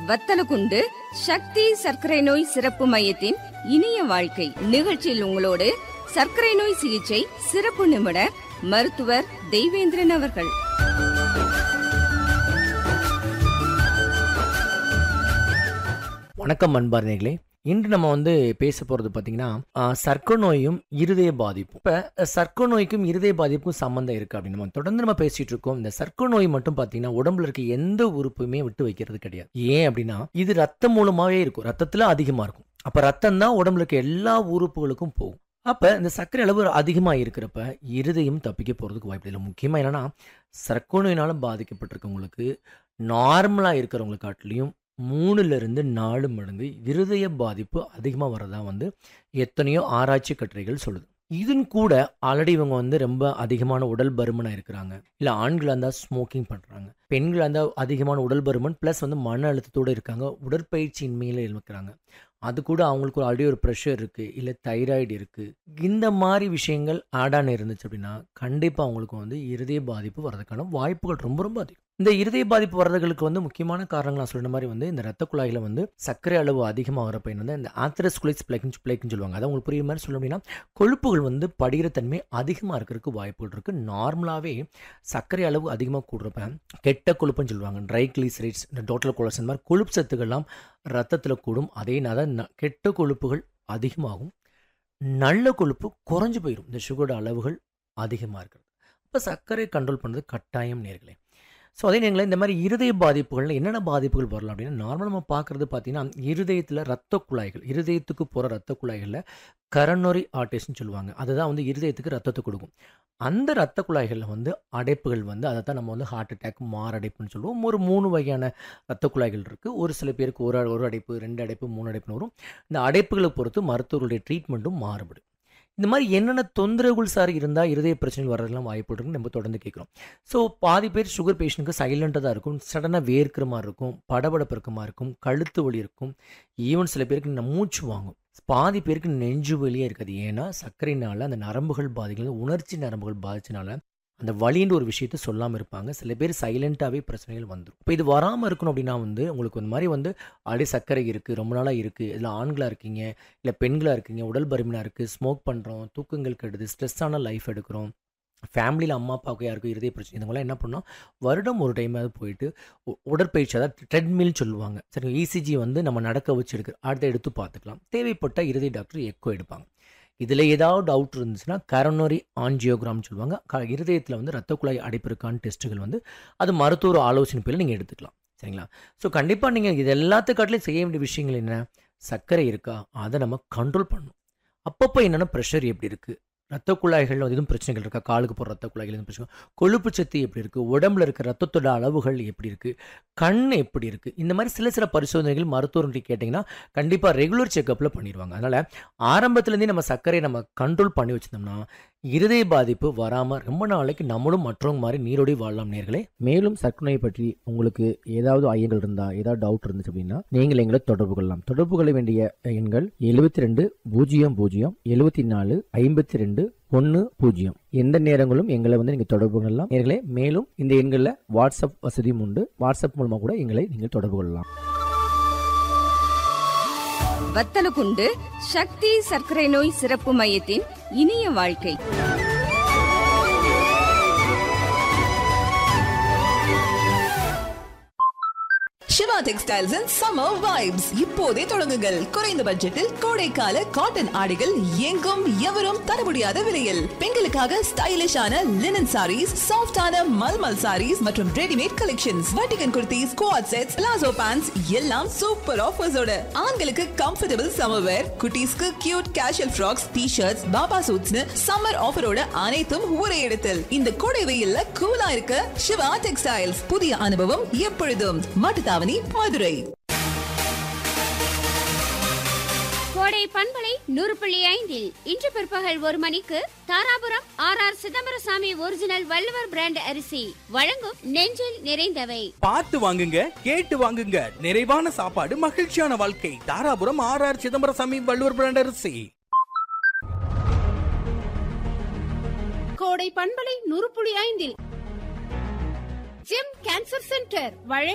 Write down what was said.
வத்தலகுண்டு சக்தி சர்க்கரை நோய் சிறப்பு மையத்தின் இனிய வாழ்க்கை நிகழ்ச்சியில் உங்களோடு சர்க்கரை நோய் சிகிச்சை சிறப்பு நிபுணர் மருத்துவர் தெய்வேந்திரன் அவர்கள் வணக்கம் அன்பார்ந்தர்களே இன்று நம்ம வந்து பேச போகிறது பார்த்தீங்கன்னா ஆஹ், சர்க்கரை நோயும் இருதய பாதிப்பும் இப்போ சர்க்கரை நோய்க்கும் இருதய பாதிப்புக்கும் சம்மந்தம் இருக்குது அப்படின்னு நம்ம தொடர்ந்து நம்ம பேசிட்டு இருக்கோம் இந்த சர்க்கரை நோய் மட்டும் பார்த்தீங்கன்னா உடம்புல இருக்க எந்த உறுப்புமே விட்டு வைக்கிறது கிடையாது ஏன் அப்படின்னா இது ரத்தம் மூலமாகவே இருக்கும் ரத்தத்தில் அதிகமாக இருக்கும் அப்போ ரத்தம் தான் உடம்புல இருக்க எல்லா உறுப்புகளுக்கும் போகும் அப்போ இந்த சர்க்கரை அளவு அதிகமாக இருக்கிறப்ப இருதயம் தப்பிக்க போகிறதுக்கு வாய்ப்பு இல்லை முக்கியமாக என்னன்னா சர்க்கரை நோயினால பாதிக்கப்பட்டிருக்கவங்களுக்கு நார்மலாக இருக்கிறவங்களை காட்டிலையும் மூணுல இருந்து நாலு மடங்கு இருதய பாதிப்பு அதிகமாக வரதா வந்து எத்தனையோ ஆராய்ச்சி கட்டுரைகள் சொல்லுது இதுன்னு கூட ஆல்ரெடி இவங்க வந்து ரொம்ப அதிகமான உடல் பருமனாக இருக்கிறாங்க இல்லை ஆண்களாக இருந்தால் ஸ்மோக்கிங் பண்ணுறாங்க பெண்களாக இருந்தால் அதிகமான உடல் பருமன் ப்ளஸ் வந்து மன அழுத்தத்தோடு இருக்காங்க உடற்பயிற்சியின்மையில் இருக்கிறாங்க அது கூட அவங்களுக்கு ஒரு ஆல்ரெடி ஒரு ப்ரெஷர் இருக்குது இல்லை தைராய்டு இருக்குது இந்த மாதிரி விஷயங்கள் ஆட் ஆன் இருந்துச்சு அப்படின்னா கண்டிப்பாக அவங்களுக்கு வந்து இருதய பாதிப்பு வர்றதுக்கான வாய்ப்புகள் ரொம்ப ரொம்ப அதிகம் இந்த இருதய பாதிப்பு வர்றதுகளுக்கு வந்து முக்கியமான காரணங்கள் நான் சொன்ன மாதிரி வந்து இந்த ரத்த குழாயில் வந்து சர்க்கரை அளவு அதிகமாகிற பையன் வந்து இந்த ஆத்ரஸ்குலைஸ் பிளேக்னு பிளேக்னு சொல்லுவாங்க அதை உங்களுக்கு புரியுற மாதிரி சொல்ல அப்படின்னா கொழுப்புகள் வந்து படிகிற தன்மை அதிகமாக இருக்கிறதுக்கு வாய்ப்புகள் இருக்குது நார்மலாகவே சர்க்கரை அளவு அதிகமாக கூடுறப்ப கெட்ட கொழுப்புன்னு சொல்லுவாங்க ட்ரை கிளிசரைட்ஸ் இந்த டோட்டல் கொலஸ்ட்ரால் மாதிரி கொழுப்பு சத்துக்கள்லாம் ரத்தத்தில் கூடும் அதே நேரம் ந- கெட்ட கொழுப்புகள் அதிகமாகும் நல்ல கொழுப்பு குறைஞ்சு போயிடும் இந்த சுகரோட அளவுகள் அதிகமாக இருக்கிறது அப்போ சர்க்கரை கண்ட்ரோல் பண்ணுறது கட்டாயம் நேர்களே ஸோ அதே நேரத்தில் இந்த மாதிரி இருதய பாதிப்புகள் என்னென்ன பாதிப்புகள் வரலாம் அப்படின்னா நார்மலாக நம்ம பார்க்குறது பார்த்தீங்கன்னா இருதயத்தில் ரத்த குழாய்கள் இருதயத்துக்கு போகிற ரத்த குழாய்களில் கரனொரி ஆர்டேஸ்னு சொல்லுவாங்க அதுதான் வந்து இருதயத்துக்கு ரத்தத்தை கொடுக்கும் அந்த ரத்த குழாய்களில் வந்து அடைப்புகள் வந்து அதை தான் நம்ம வந்து ஹார்ட் அட்டாக் மாரடைப்புன்னு சொல்லுவோம் ஒரு மூணு வகையான ரத்த குழாய்கள் இருக்குது ஒரு சில பேருக்கு ஒரு ஒரு அடைப்பு ரெண்டு அடைப்பு மூணு அடைப்புன்னு வரும் இந்த அடைப்புகளை பொறுத்து மருத்துவர்களுடைய ட்ரீட்மெண்ட்டும் மாறுபடும் இந்த மாதிரி என்னென்ன தொந்தரவுகள் சார் இருந்தால் இருதய பிரச்சனை வர்றதுலாம் வாய்ப்பு இருக்குன்னு நம்ம தொடர்ந்து கேட்குறோம் ஸோ பாதி பேர் சுகர் பேஷண்ட்டுக்கு சைலண்ட்டாக தான் இருக்கும் சடனாக வேர்க்கிற மாதிரி இருக்கும் படபடப்பு இருக்க மாதிரி இருக்கும் கழுத்து வலி இருக்கும் ஈவன் சில பேருக்கு இந்த மூச்சு வாங்கும் பாதி பேருக்கு நெஞ்சு வலியே இருக்காது ஏன்னா சர்க்கரைனால அந்த நரம்புகள் பாதிக்கல உணர்ச்சி நரம்புகள் பாதிச்சனால அந்த வலின்ற ஒரு விஷயத்த சொல்லாமல் இருப்பாங்க சில பேர் சைலண்ட்டாகவே பிரச்சனைகள் வந்துடும் இப்போ இது வராமல் இருக்கணும் அப்படின்னா வந்து உங்களுக்கு இந்த மாதிரி வந்து ஆல்ரெடி சர்க்கரை இருக்குது ரொம்ப நாளாக இருக்குது இதில் ஆண்களாக இருக்கீங்க இல்லை பெண்களாக இருக்கீங்க உடல் பருமனாக இருக்குது ஸ்மோக் பண்ணுறோம் தூக்கங்கள் கெடுது ஸ்ட்ரெஸ்ஸான லைஃப் எடுக்கிறோம் ஃபேமிலியில் அம்மா அப்பாவுக்கு யாருக்கும் இருதய பிரச்சனை இதுங்களாம் என்ன பண்ணோம் வருடம் ஒரு டைமாவது போயிட்டு உ- உடற்பயிற்சி அதாவது ட்ரெட்மில் சொல்லுவாங்க சரி இசிஜி வந்து நம்ம நடக்க வச்சு எடுக்க அடுத்த எடுத்து பார்த்துக்கலாம் தேவைப்பட்ட இருதய டாக்டர் எக்கோ எடுப்பாங்க இதில் ஏதாவது டவுட் இருந்துச்சுன்னா கரோனரி ஆஞ்சியோகிராம் சொல்லுவாங்க க இருதயத்தில் வந்து ரத்த குழாய் அடைப்பு இருக்கான்னு டெஸ்ட்டுகள் வந்து அது மருத்துவர் ஆலோசனை பேரில் நீங்கள் எடுத்துக்கலாம் சரிங்களா ஸோ கண்டிப்பாக நீங்கள் இது எல்லாத்துக்காட்டிலையும் செய்ய வேண்டிய விஷயங்கள் என்ன சர்க்கரை இருக்கா அதை நம்ம கண்ட்ரோல் பண்ணணும் அப்பப்போ என்னென்ன ப்ரெஷர் எப்படி இருக்குது ரத்த குழாய்கள் எதுவும் பிரச்சனைகள் இருக்கா காலுக்கு போகிற ரத்த குழாய்கள் எதுவும் பிரச்சனை கொழுப்பு சத்து எப்படி இருக்குது உடம்புல இருக்க ரத்தத்தோட அளவுகள் எப்படி இருக்குது கண் எப்படி இருக்குது இந்த மாதிரி சில சில பரிசோதனைகள் மருத்துவர்கிட்ட கேட்டிங்கன்னா கண்டிப்பாக ரெகுலர் செக்கப்பில் பண்ணிடுவாங்க அதனால் ஆரம்பத்துலேருந்தே நம்ம சர்க்கரையை நம்ம கண்ட்ரோல் பண்ணி வச்சிருந்தோம்னா இருதய பாதிப்பு வராமல் ரொம்ப நாளைக்கு நம்மளும் மற்றவங்க மாதிரி நீரோடி வாழலாம் நேர்களே மேலும் சர்க்கரை நோயை பற்றி உங்களுக்கு ஏதாவது ஐயங்கள் இருந்தால் ஏதாவது டவுட் இருந்துச்சு அப்படின்னா நீங்கள் எங்களை தொடர்பு கொள்ளலாம் தொடர்பு கொள்ள வேண்டிய எண்கள் எழுபத்தி ரெண்டு பூஜ்ஜியம் பூஜ்ஜியம் எழுபத்தி நாலு ஐம்பத்தி ரெண்டு ஒன்று பூஜ்ஜியம் எந்த நேரங்களும் எங்களை வந்து நீங்கள் தொடர்பு கொள்ளலாம் நேர்களே மேலும் இந்த எண்களில் வாட்ஸ்அப் வசதியும் உண்டு வாட்ஸ்அப் மூலமாக கூட எங்களை நீங்கள் தொடர்பு கொள்ளலாம் வத்தலகுண்டு சக்தி சர்க்கரை நோய் சிறப்பு மையத்தின் இனிய வாழ்க்கை Siva textiles and summer vibes இப்போதே தொடங்குங்கள் குறைந்த பட்ஜெட்டில் கோடைக்கால காட்டன் ஆடைகள் எங்கும் எவரும் தர முடியாத விலையில் பெண்களுக்காக ஸ்டைலிஷான லினன் சாரீஸ் சாஃப்டான மல்மல் சாரீஸ் மற்றும் ரெடிமேட் கலெக்ஷன்ஸ் வட்டிகன் kurtis co-ord sets palazzo pants எல்லாம் சூப்பர் ஆஃபர்ஸோட ஆண்களுக்கு கம்ஃபர்டபுள் சம்மர் வேர் குட்டீஸ்க்கு cute casual frocks T shirts baba சூட்ஸ்னு சம்மர் ஆஃபரோட அனைத்தும் ஒரே இடத்தில் இந்த கோடை வெயில்ல கூலா இருக்க சிவா டெக்ஸ்டைல்ஸ் புதிய அனுபவம் எப்பொழுதும் மாட்டுத்தாவணி மதுரை கோடை பண்பலை நூறு புள்ளி ஐந்தில் இன்று பிற்பகல் ஒரு மணிக்கு Dharapuram R R Chidambaraswamy original Valluvar brand அரிசி வழங்கும் நெஞ்சில் நிறைந்தவை பார்த்து வாங்குங்க கேட்டு வாங்குங்க நிறைவான சாப்பாடு மகிழ்ச்சியான வாழ்க்கை Dharapuram R R Chidambaraswamy Valluvar brand அரிசி கோடை பண்பலை நூறு புள்ளி ஐந்தில் ஜிம் கேன்சர் சென்டர் வழங்கும்